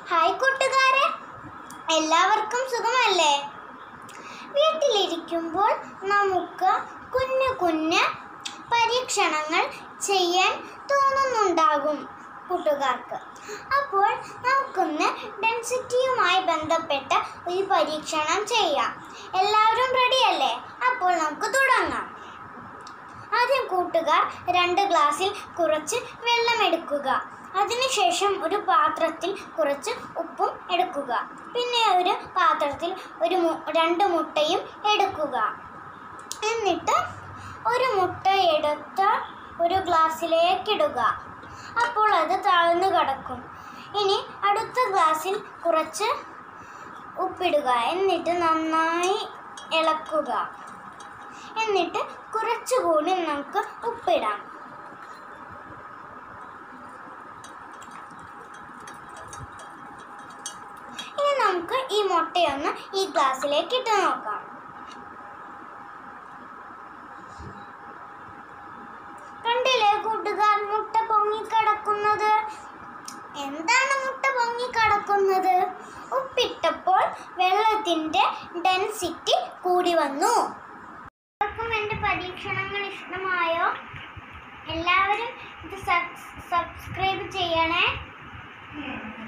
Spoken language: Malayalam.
ഹായ് കൂട്ടുകാരെ എല്ലാവർക്കും സുഖമല്ലേ വീട്ടിലിരിക്കുമ്പോൾ നമുക്ക് കുഞ്ഞു കുഞ്ഞ് പരീക്ഷണങ്ങൾ ചെയ്യാൻ തോന്നുന്നുണ്ടാകും കൂട്ടുകാർക്ക് അപ്പോൾ നമുക്കൊന്ന് ഡെൻസിറ്റിയുമായി ബന്ധപ്പെട്ട ഒരു പരീക്ഷണം ചെയ്യാം എല്ലാവരും റെഡിയല്ലേ അപ്പോൾ നമുക്ക് തുടങ്ങാം ആദ്യം കൂട്ടുകാർ രണ്ട് ഗ്ലാസ്സിൽ കുറച്ച് വെള്ളം എടുക്കുക അതിനുശേഷം ഒരു പാത്രത്തിൽ കുറച്ച് ഉപ്പും എടുക്കുക പിന്നെ ഒരു പാത്രത്തിൽ ഒരു മു- രണ്ട് മുട്ടയും എടുക്കുക എന്നിട്ട് ഒരു മുട്ട എടുത്ത് ഒരു ഗ്ലാസ്സിലേക്ക് ഇടുക അപ്പോൾ അത് താഴ്ന്നു കിടക്കും ഇനി അടുത്ത ഗ്ലാസ്സിൽ കുറച്ച് ഉപ്പിടുക എന്നിട്ട് നന്നായി ഇളക്കുക എന്നിട്ട് കുറച്ചുകൂടി നമുക്ക് ഉപ്പിടാം ഇനി നമുക്ക് ഈ മുട്ടയൊന്ന് ഈ ഗ്ലാസ്സിലേക്ക് ഇട്ട് നോക്കാം കണ്ടില്ലേ കൂട്ടുകാർ മുട്ട പൊങ്ങിക്കിടക്കുന്നത് എന്താണ് മുട്ട പൊങ്ങിക്കിടക്കുന്നത് ഉപ്പിട്ടപ്പോൾ വെള്ളത്തിന്റെ ഡെൻസിറ്റി കൂടി വന്നു എല്ലാവർക്കും എൻ്റെ പരീക്ഷണങ്ങൾ ഇഷ്ടമായോ എല്ലാവരും ഇത് സബ്സ്ക്രൈബ് ചെയ്യണേ